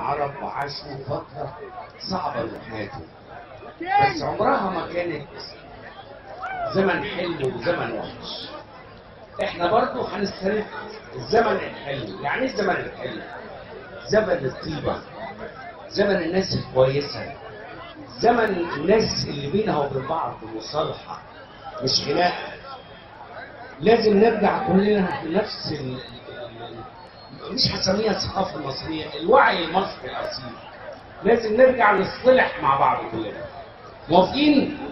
العرب وعاشوا فترة صعبة من حياتهم بس عمرها ما كانت زمن حلو وزمن وحش احنا برضو هنسترد الزمن الحلو يعني ايه الزمن الحلو زمن الطيبة زمن الناس الكويسة زمن الناس اللي بينها وبين بعض مصالحة مش خناقة لازم نرجع كلنا لنفس ال... مش هسميها الثقافة المصرية الوعي المصري الأصيل لازم نرجع نصطلح مع بعض كلنا موافقين